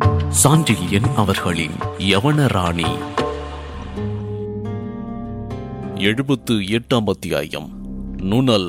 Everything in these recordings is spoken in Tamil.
சாண்டில்யன் அவர்களின் யவனராணி எழுபத்து எட்டாம் அத்தியாயம் நுணல்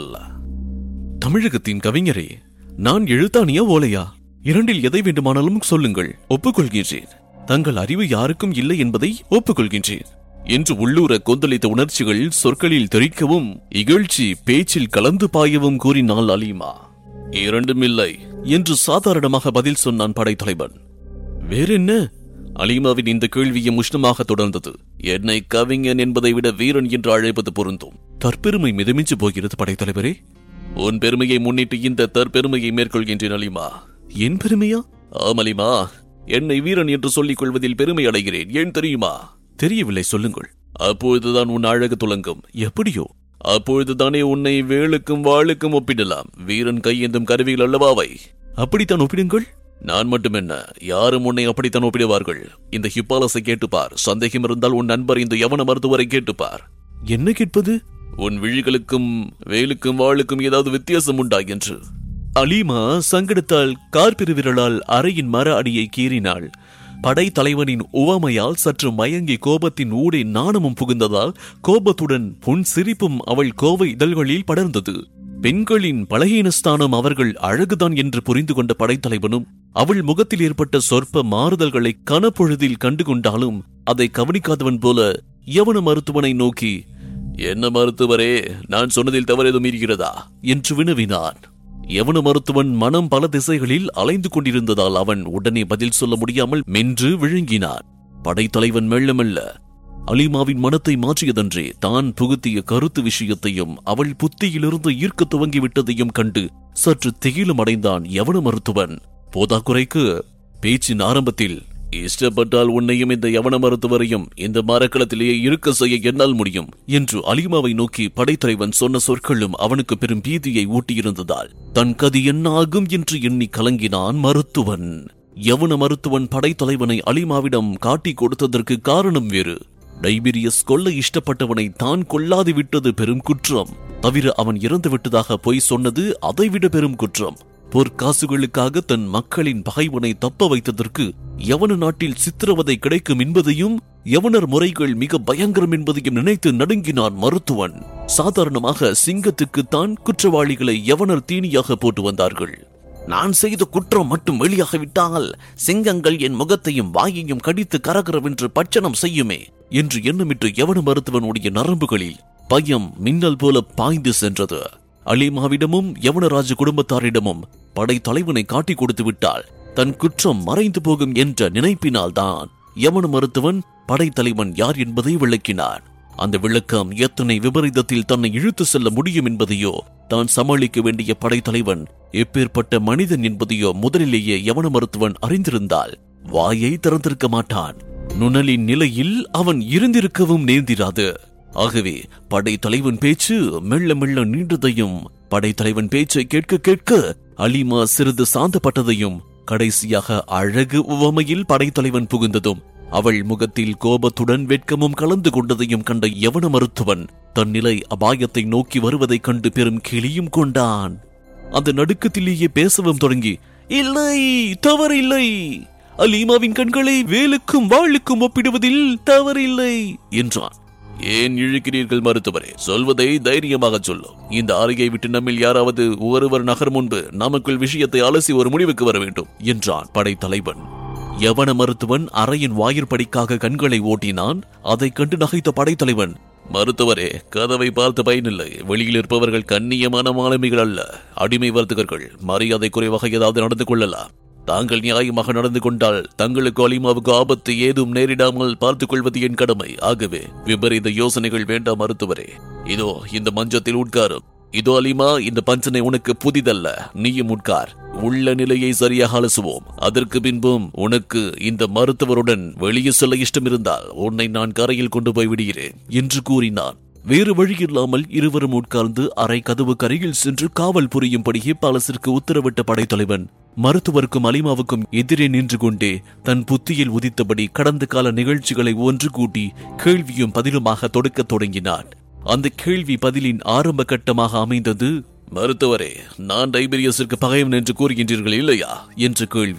தமிழகத்தின் கவிஞரே நான் எழுத்தாணியா ஓலையா இரண்டில் எதை வேண்டுமானாலும் சொல்லுங்கள் ஒப்புக்கொள்கின்றேன் தங்கள் அறிவு யாருக்கும் இல்லை என்பதை ஒப்புக்கொள்கின்றேன் என்று உள்ளூர கொந்தளித்த உணர்ச்சிகள் சொற்களில் தெரிக்கவும் இகழ்ச்சி பேச்சில் கலந்து பாயவும் கூறினாள் அலீமா இரண்டும் இல்லை என்று சாதாரணமாக பதில் சொன்னான் படைத்தலைவன் வேறென்ன அலீமாவின் இந்த கேள்வியும் உஷ்ணமாக தொடர்ந்தது என்னை கவிஞன் என்பதை விட வீரன் என்று அழைப்பது பொருந்தும் தற்பெருமை மிதமிஞ்சு போகிறது படைத்தலைவரே உன் பெருமையை முன்னிட்டு இந்த தற்பெருமையை மேற்கொள்கின்றேன் அலிமா என் பெருமையா ஆம் அலிமா என்னை வீரன் என்று சொல்லிக் கொள்வதில் பெருமை அடைகிறேன் ஏன் தெரியுமா தெரியவில்லை சொல்லுங்கள் அப்பொழுதுதான் உன் அழகு துலங்கும் எப்படியோ அப்பொழுதுதானே உன்னை வேலுக்கும் வாளுக்கும் ஒப்பிடலாம் வீரன் கையேந்தும் கருவிகள் அல்லவாவை அப்படித்தான் ஒப்பிடுங்கள் நான் மட்டும் என்ன யாரும் உன்னை அப்படித்தான் ஒப்பிடுவார்கள் இந்த ஹிப்பாலஸை கேட்டுப்பார் சந்தேகம் இருந்தால் உன் நண்பர் இந்த யவன மருத்துவரை கேட்டுப்பார் என்ன கேட்பது உன் விழிகளுக்கும் வேலுக்கும் வாளுக்கும் ஏதாவது வித்தியாசம் உண்டா என்று அலீமா சங்கடத்தால் கார்பிரு விரலால் அறையின் மர அடியை கீறினாள் படை தலைவனின் உவமையால் சற்று மயங்கி கோபத்தின் ஊடே நாணமும் புகுந்ததால் கோபத்துடன் புன் சிரிப்பும் அவள் கோவை இதழ்களில் படர்ந்தது பெண்களின் பலகீனஸ்தானம் அவர்கள் அழகுதான் என்று புரிந்து கொண்ட படைத்தலைவனும் அவள் முகத்தில் ஏற்பட்ட சொற்ப மாறுதல்களை கனப்பொழுதில் கண்டுகொண்டாலும் அதை கவனிக்காதவன் போல யவன மருத்துவனை நோக்கி என்ன மருத்துவரே நான் சொன்னதில் தவறேதும் இருக்கிறதா என்று வினவினான் யவன மருத்துவன் மனம் பல திசைகளில் அலைந்து கொண்டிருந்ததால் அவன் உடனே பதில் சொல்ல முடியாமல் மென்று விழுங்கினான் படைத்தலைவன் மெல்ல மெல்ல அலிமாவின் மனத்தை மாற்றியதன்றே தான் புகுத்திய கருத்து விஷயத்தையும் அவள் புத்தியிலிருந்து ஈர்க்க துவங்கிவிட்டதையும் கண்டு சற்று திகிலும் அடைந்தான் யவன மருத்துவன் போதாக்குறைக்கு பேச்சின் ஆரம்பத்தில் இஷ்டப்பட்டால் உன்னையும் இந்த யவன மருத்துவரையும் இந்த மரக்களத்திலேயே இருக்க செய்ய என்னால் முடியும் என்று அலிமாவை நோக்கி படைத்தலைவன் சொன்ன சொற்களும் அவனுக்கு பெரும் பீதியை ஊட்டியிருந்ததால் தன் கதி என்ன ஆகும் என்று எண்ணி கலங்கினான் மருத்துவன் யவன மருத்துவன் படைத்தலைவனை அலிமாவிடம் காட்டிக் கொடுத்ததற்கு காரணம் வேறு டைபீரியஸ் கொல்ல இஷ்டப்பட்டவனை தான் கொல்லாது விட்டது பெரும் குற்றம் தவிர அவன் இறந்து விட்டதாக பொய் சொன்னது அதைவிட பெரும் குற்றம் பொற்காசுகளுக்காக தன் மக்களின் பகைவனை தப்ப வைத்ததற்கு யவன நாட்டில் சித்திரவதை கிடைக்கும் என்பதையும் யவனர் முறைகள் மிக பயங்கரம் என்பதையும் நினைத்து நடுங்கினான் மருத்துவன் சாதாரணமாக சிங்கத்துக்கு தான் குற்றவாளிகளை யவனர் தீனியாக போட்டு வந்தார்கள் நான் செய்த குற்றம் மட்டும் வெளியாகிவிட்டால் சிங்கங்கள் என் முகத்தையும் வாயையும் கடித்து கரகரவென்று பட்சணம் செய்யுமே என்று எண்ணமிட்டு யவன மருத்துவனுடைய நரம்புகளில் பயம் மின்னல் போல பாய்ந்து சென்றது அலிமாவிடமும் யவனராஜ குடும்பத்தாரிடமும் படை தலைவனை காட்டிக் கொடுத்து விட்டால் தன் குற்றம் மறைந்து போகும் என்ற நினைப்பினால்தான் யவன மருத்துவன் படைத்தலைவன் யார் என்பதை விளக்கினான் அந்த விளக்கம் எத்தனை விபரீதத்தில் தன்னை இழுத்து செல்ல முடியும் என்பதையோ தான் சமாளிக்க வேண்டிய படைத்தலைவன் எப்பேற்பட்ட மனிதன் என்பதையோ முதலிலேயே யவன மருத்துவன் அறிந்திருந்தால் வாயை திறந்திருக்க மாட்டான் நுணலின் நிலையில் அவன் இருந்திருக்கவும் நேர்ந்திராது ஆகவே படைத்தலைவன் பேச்சு மெல்ல மெல்ல நீண்டதையும் படைத்தலைவன் பேச்சை கேட்க கேட்க அலிமா சிறிது சாந்தப்பட்டதையும் கடைசியாக அழகு உவமையில் படைத்தலைவன் புகுந்ததும் அவள் முகத்தில் கோபத்துடன் வெட்கமும் கலந்து கொண்டதையும் கண்ட யவன மருத்துவன் தன் நிலை அபாயத்தை நோக்கி வருவதைக் கண்டு பெரும் கிளியும் கொண்டான் அந்த நடுக்கத்திலேயே பேசவும் தொடங்கி இல்லை தவறில்லை அலீமாவின் கண்களை வேலுக்கும் வாளுக்கும் ஒப்பிடுவதில் தவறில்லை என்றான் ஏன் இழுக்கிறீர்கள் மருத்துவரே சொல்வதை தைரியமாக சொல்லும் இந்த அறையை விட்டு நம்மில் யாராவது ஒருவர் நகர் முன்பு நமக்குள் விஷயத்தை அலசி ஒரு முடிவுக்கு வர வேண்டும் என்றான் படைத்தலைவன் யவன மருத்துவன் அறையின் வாயிற்படிக்காக கண்களை ஓட்டினான் அதைக் கண்டு நகைத்த படைத்தலைவன் மருத்துவரே கதவை பார்த்து பயனில்லை வெளியில் இருப்பவர்கள் கண்ணியமான மாலுமிகள் அல்ல அடிமை வர்த்தகர்கள் மரியாதை குறைவாக ஏதாவது நடந்து கொள்ளலாம் தாங்கள் நியாயமாக நடந்து கொண்டால் தங்களுக்கு அலிமாவுக்கு ஆபத்து ஏதும் நேரிடாமல் பார்த்துக் கொள்வது என் கடமை ஆகவே விபரீத யோசனைகள் வேண்டாம் மருத்துவரே இதோ இந்த மஞ்சத்தில் உட்காரும் இதோ அலிமா இந்த பஞ்சனை உனக்கு புதிதல்ல நீயும் உட்கார் உள்ள நிலையை சரியாக அலசுவோம் அதற்கு பின்பும் உனக்கு இந்த மருத்துவருடன் வெளியே செல்ல இஷ்டம் இருந்தால் உன்னை நான் கரையில் கொண்டு போய் விடுகிறேன் என்று கூறினான் வேறு வழியில்லாமல் இருவரும் உட்கார்ந்து அறை கதவு கரையில் சென்று காவல் புரியும்படியே பாலசிற்கு உத்தரவிட்ட படைத்தலைவன் மருத்துவருக்கும் அலிமாவுக்கும் எதிரே நின்று கொண்டே தன் புத்தியில் உதித்தபடி கடந்த கால நிகழ்ச்சிகளை ஒன்று கூட்டி கேள்வியும் பதிலுமாக தொடுக்கத் தொடங்கினான் அந்த கேள்வி பதிலின் ஆரம்ப கட்டமாக அமைந்தது மருத்துவரே நான் டைபீரியஸிற்கு பகைவன் என்று கூறுகின்றீர்கள் இல்லையா என்ற கேள்வி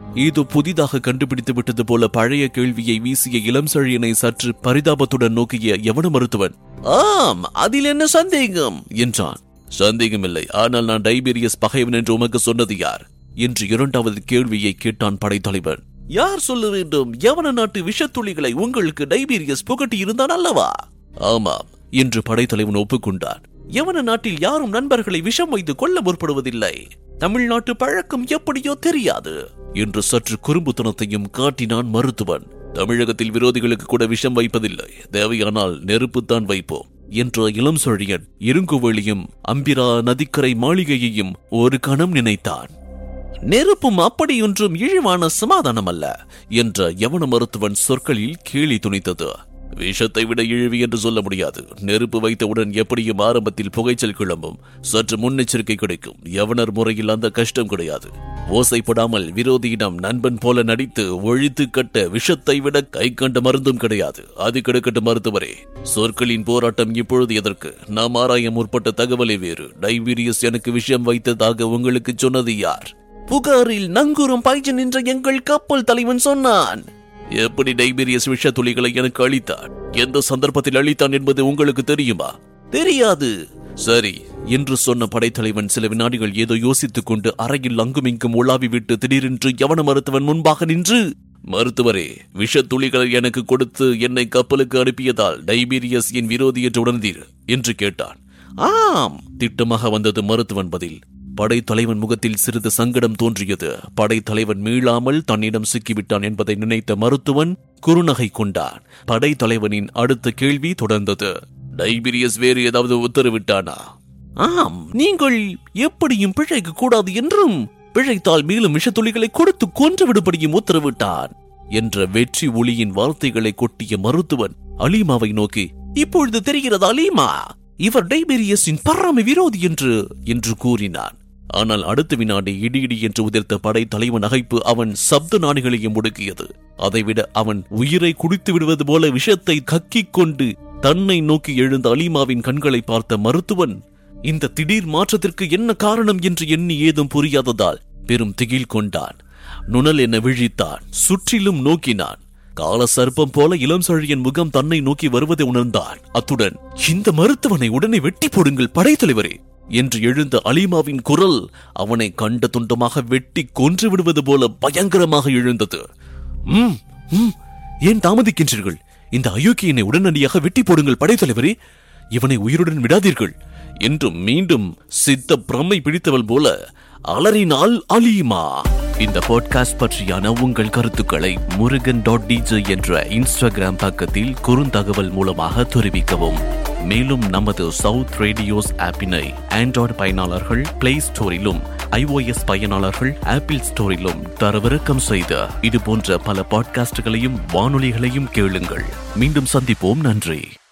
ஏதோ புதிதாக கண்டுபிடித்து விட்டது போல பழைய கேள்வியை வீசிய இளம் செழியனை சற்று பரிதாபத்துடன் நோக்கிய யவன மருத்துவன் ஆம் அதில் என்ன சந்தேகம் என்றான் சந்தேகமில்லை ஆனால் நான் டைபீரியஸ் பகைவன் என்று உமக்கு சொன்னது யார் என்று இரண்டாவது கேள்வியை கேட்டான் படைத்தலைவன் யார் சொல்ல வேண்டும் யவன நாட்டு விஷத்துளிகளை உங்களுக்கு டைபீரியஸ் புகட்டி இருந்தான் அல்லவா ஆமாம் என்று படைத்தலைவன் ஒப்புக்கொண்டான் யவன நாட்டில் யாரும் நண்பர்களை விஷம் வைத்து கொல்ல முற்படுவதில்லை தமிழ்நாட்டு பழக்கம் எப்படியோ தெரியாது என்று சற்று குறும்புத்தனத்தையும் காட்டினான் மருத்துவன் தமிழகத்தில் விரோதிகளுக்கு கூட விஷம் வைப்பதில்லை தேவையானால் நெருப்புத்தான் வைப்போம் என்ற இளம் சொழியன் இருங்குவெளியும் அம்பிரா நதிக்கரை மாளிகையையும் ஒரு கணம் நினைத்தான் நெருப்பும் அப்படியொன்றும் இழிவான சமாதானம் அல்ல என்ற யவன மருத்துவன் சொற்களில் கேலி துணித்தது விஷத்தை விட இழிவு என்று சொல்ல முடியாது நெருப்பு வைத்தவுடன் எப்படியும் ஆரம்பத்தில் புகைச்சல் கிளம்பும் சற்று முன்னெச்சரிக்கை கிடைக்கும் யவனர் முறையில் அந்த கஷ்டம் கிடையாது ஓசைப்படாமல் விரோதியிடம் நண்பன் போல நடித்து ஒழித்து கட்ட விஷத்தை விட கை கண்ட மருந்தும் கிடையாது அது கிடக்கட்டு மருத்துவரே சொற்களின் போராட்டம் இப்பொழுது எதற்கு நாம் ஆராய முற்பட்ட தகவலே வேறு டைபீரியஸ் எனக்கு விஷயம் வைத்ததாக உங்களுக்கு சொன்னது யார் புகாரில் நங்கூரம் பாய்ச்சி நின்ற எங்கள் கப்பல் தலைவன் சொன்னான் எப்படி டைபீரியஸ் விஷ துளிகளை எனக்கு அளித்தான் எந்த சந்தர்ப்பத்தில் அளித்தான் என்பது உங்களுக்கு தெரியுமா தெரியாது சரி என்று சொன்ன படைத்தலைவன் சில வினாடிகள் ஏதோ யோசித்துக் கொண்டு அறையில் அங்குமிங்கும் உலாவி விட்டு திடீரென்று யவன மருத்துவன் முன்பாக நின்று மருத்துவரே விஷத்துளிகளை எனக்கு கொடுத்து என்னை கப்பலுக்கு அனுப்பியதால் டைபீரியஸ் என் விரோதி என்று உணர்ந்தீர் என்று கேட்டான் ஆம் திட்டமாக வந்தது மருத்துவன் பதில் படைத்தலைவன் முகத்தில் சிறிது சங்கடம் தோன்றியது படைத்தலைவன் மீளாமல் தன்னிடம் சிக்கிவிட்டான் என்பதை நினைத்த மருத்துவன் குறுநகை கொண்டான் படைத்தலைவனின் அடுத்த கேள்வி தொடர்ந்தது டைபீரியஸ் வேறு ஏதாவது உத்தரவிட்டானா ஆம் நீங்கள் எப்படியும் பிழைக்க கூடாது என்றும் பிழைத்தால் மேலும் விஷத்துளிகளை கொடுத்து கொன்று விடுபடியும் உத்தரவிட்டான் என்ற வெற்றி ஒளியின் வார்த்தைகளை கொட்டிய மருத்துவன் அலீமாவை நோக்கி இப்பொழுது தெரிகிறது அலீமா இவர் டைபீரியஸின் பரம விரோதி என்று என்று கூறினான் ஆனால் அடுத்த வினாடி இடி இடி என்று உதிர்த்த படை தலைவன் நகைப்பு அவன் சப்த நாடுகளையும் முடுக்கியது அதைவிட அவன் உயிரை குடித்து விடுவது போல விஷத்தை கக்கிக் கொண்டு தன்னை நோக்கி எழுந்த அலீமாவின் கண்களை பார்த்த மருத்துவன் இந்த திடீர் மாற்றத்திற்கு என்ன காரணம் என்று எண்ணி ஏதும் புரியாததால் பெரும் திகில் கொண்டான் நுணல் என விழித்தான் சுற்றிலும் நோக்கினான் கால சர்ப்பம் போல இளம் சழியன் முகம் தன்னை நோக்கி வருவதை உணர்ந்தான் அத்துடன் இந்த மருத்துவனை உடனே வெட்டி போடுங்கள் படைத்தலைவரே என்று எழுந்த அலிமாவின் குரல் அவனை கண்ட துண்டமாக வெட்டி கொன்று விடுவது போல பயங்கரமாக எழுந்தது "ம், ம், ஏன் தாமதிக்கின்றீர்கள் இந்த அயோக்கியனை உடனடியாக வெட்டி போடுங்கள் படைத்தலைவரே இவனை உயிருடன் விடாதீர்கள் என்று மீண்டும் சித்த பிரமை பிடித்தவள் போல அலறினாள் அலீமா இந்த பாட்காஸ்ட் பற்றியான உங்கள் கருத்துக்களை முருகன் டாட் டிஜே என்ற இன்ஸ்டாகிராம் பக்கத்தில் குறுந்தகவல் மூலமாக தெரிவிக்கவும் மேலும் நமது சவுத் ரேடியோஸ் ஆப்பினை ஆண்ட்ராய்டு பயனாளர்கள் பிளே ஸ்டோரிலும் iOS பயனாளர்கள் ஆப்பிள் ஸ்டோரிலும் தரவிறக்கம் செய்த இது போன்ற பல பாட்காஸ்டுகளையும் வானொலிகளையும் கேளுங்கள் மீண்டும் சந்திப்போம் நன்றி